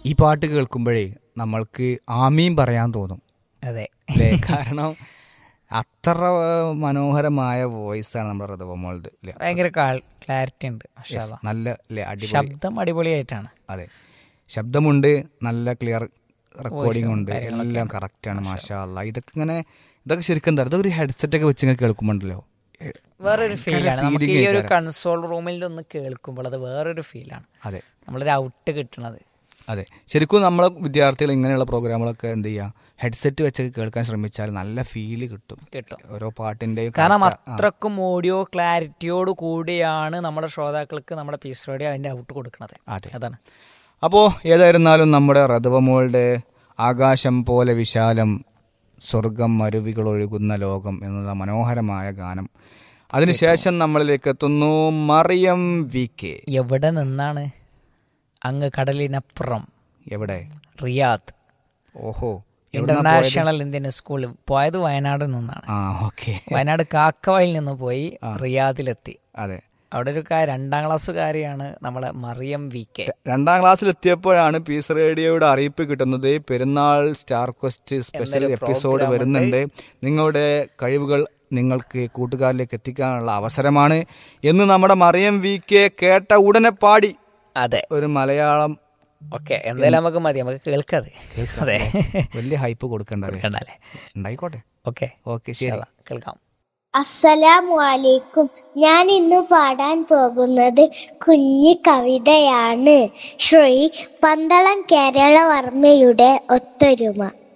ഈ പാട്ട് കേൾക്കുമ്പോഴേ നമ്മൾക്ക് ആമീൻ പറയാൻ തോന്നും അതെ അല്ലേ കാരണം അത്ര മനോഹരമായ വോയിസാണ് നമ്മുടെ ഋതുവമോളുടെ അല്ലേ ഭയങ്കര ക്ലാരിറ്റി ഉണ്ട് മാഷാ അല്ലാ. നല്ല അല്ലേ അടിപൊളി ശബ്ദം അടിപൊളിയായിട്ടാണ് അതെ ശബ്ദമുണ്ട് നല്ല ക്ലിയർ റെക്കോർഡിംഗ് ഉം ഉണ്ട് കാര്യങ്ങളൊക്കെ എല്ലാം കറക്റ്റാണ് മാഷാ അല്ല ഇതൊക്കെ ഇങ്ങനെ ഇതൊക്കെ ശരിക്കും എന്താ ഇതൊക്കെ ഒരു ഹെഡ്സെറ്റ് ഒക്കെ വെച്ച് ഇങ്ങനെ കേൾക്കുമ്പോണ്ടല്ലോ വേറൊരു ഫീലാണ് നമുക്ക് ഈ feeling ഒരു ആയിക്കാരം. കൺസോൾ റൂമിൽ ഒന്ന് കേൾക്കുമ്പോൾ അത് വേറൊരു ഫീലാണ് അതെ നമ്മളൊരു ഔട്ട് കിട്ടണത് അതെ ശരിക്കും നമ്മളെ വിദ്യാർത്ഥികൾ ഇങ്ങനെയുള്ള പ്രോഗ്രാമുകളൊക്കെ എന്ത് ചെയ്യുക ഹെഡ്സെറ്റ് വെച്ച് കേൾക്കാൻ ശ്രമിച്ചാൽ നല്ല ഫീല് കിട്ടും കിട്ടും ഓരോ പാട്ടിന്റെയും കാരണം correct- ആ, അത്രക്കും ഓഡിയോ ക്ലാരിറ്റിയോട് കൂടിയാണ് നമ്മുടെ ശ്രോതാക്കൾക്ക് നമ്മുടെ പീസ് റേഡിയോ അതിന്റെ ഔട്ട് കൊടുക്കുന്നത് അതെ അതാണ് അപ്പോൾ ഏതായിരുന്നാലും നമ്മുടെ റഥവമോളുടെ ആകാശം പോലെ വിശാലം സ്വർഗം അരുവികൾ ഒഴുകുന്ന ലോകം എന്ന മനോഹരമായ ഗാനം അതിനുശേഷം നമ്മളിലേക്ക് എത്തുന്നു മറിയം വി കെ എവിടെ നിന്നാണ് അങ്ങ് കടലിനപ്പുറം എവിടെ റിയാദ് ഓഹോ എവിടുന്നാ പോയത്? ഇന്റർനാഷണൽ ഇന്ത്യൻ സ്കൂൾ പോയത് വയനാട് നിന്നാണ് ആ ഓക്കെ വയനാട് കാക്കവയിൽ നിന്ന് പോയി റിയാദിലെത്തി അതെ അവിടെ ഒരു കാ- രണ്ടാം ക്ലാസ്സുകാരിയാണ് നമ്മളെ മറിയം വി കെ രണ്ടാം ക്ലാസ്സിൽ എത്തിയപ്പോഴാണ് പീസ് റേഡിയോയുടെ അറിയിപ്പ് കിട്ടുന്നത് പെരുന്നാൾ സ്റ്റാർ ക്വസ്റ്റ് സ്പെഷ്യൽ എന്നൊരു എപ്പിസോഡ് program വരുന്നുണ്ട് നിങ്ങളുടെ കഴിവുകൾ നിങ്ങൾക്ക് കൂട്ടുകാരിലേക്ക് എത്തിക്കാനുള്ള അവസരമാണ് എന്ന് നമ്മുടെ മറിയം വി കെ കേട്ട ഉടനെ പാടി അതെ ഒരു മലയാളം ഓക്കെ എന്തായാലും നമുക്ക് മതി നമുക്ക് കേൾക്കാതെ അതെ വലിയ ഹൈപ്പ് കൊടുക്കണ്ടേ കണ്ടല്ലേ ഉണ്ടായിക്കോട്ടെ ഓക്കെ ഓക്കെ ശരി കേൾക്കാം അസ്സലാമു അലൈക്കും ഞാൻ ഇന്ന് പാടാൻ പോകുന്നത് കുഞ്ഞി കവിതയാണ് ശ്രീ പന്തളം കേരളവർമ്മയുടെ ഒത്തൊരുമ